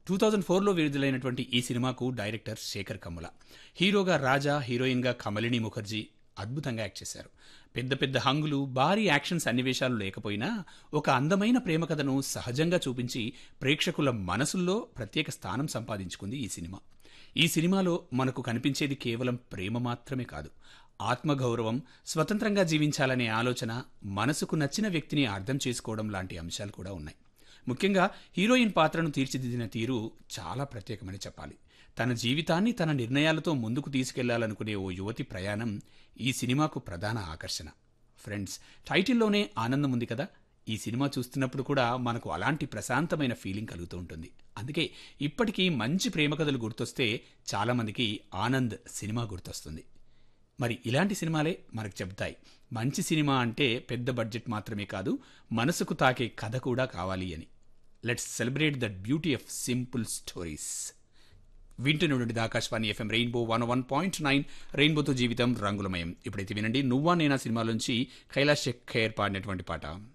two thousand ఫోర్లో విడుదలైనటువంటి ఈ సినిమాకు డైరెక్టర్ శేఖర్ కమ్ముల హీరోగా రాజా హీరోయిన్గా కమలిని ముఖర్జీ అద్భుతంగా యాక్ట్ చేశారు పెద్ద పెద్ద హంగులు భారీ యాక్షన్ సన్నివేశాలు లేకపోయినా ఒక అందమైన ప్రేమ కథను సహజంగా చూపించి ప్రేక్షకుల మనసుల్లో ప్రత్యేక స్థానం సంపాదించుకుంది ఈ సినిమా ఈ సినిమాలో మనకు కనిపించేది కేవలం ప్రేమ మాత్రమే కాదు ఆత్మగౌరవం స్వతంత్రంగా జీవించాలనే ఆలోచన మనసుకు నచ్చిన వ్యక్తిని అర్థం చేసుకోవడం లాంటి అంశాలు కూడా ఉన్నాయి ముఖ్యంగా హీరోయిన్ పాత్రను తీర్చిదిద్దిన తీరు చాలా ప్రత్యేకమని చెప్పాలి తన జీవితాన్ని తన నిర్ణయాలతో ముందుకు తీసుకెళ్లాలనుకునే ఓ యువతి ప్రయాణం ఈ సినిమాకు ప్రధాన ఆకర్షణ ఫ్రెండ్స్ టైటిల్లోనే ఆనందం ఉంది కదా ఈ సినిమా చూస్తున్నప్పుడు కూడా మనకు అలాంటి ప్రశాంతమైన ఫీలింగ్ కలుగుతూ ఉంటుంది అందుకే ఇప్పటికీ మంచి ప్రేమ కథలు గుర్తొస్తే చాలామందికి ఆనంద్ సినిమా గుర్తొస్తుంది మరి ఇలాంటి సినిమాలే మనకు చెబుతాయి మంచి సినిమా అంటే పెద్ద బడ్జెట్ మాత్రమే కాదు మనసుకు తాకే కథ కూడా కావాలి అని let's celebrate the beauty of simple stories వింటున్నటువంటి Akashvani FM rainbow one one point nine రెయిన్బోతో జీవితం రంగులమయం ఇప్పుడైతే వినండి నువ్వా నేనా సినిమాలోంచి కైలాష్ ఖేర్ పాడినటువంటి పాట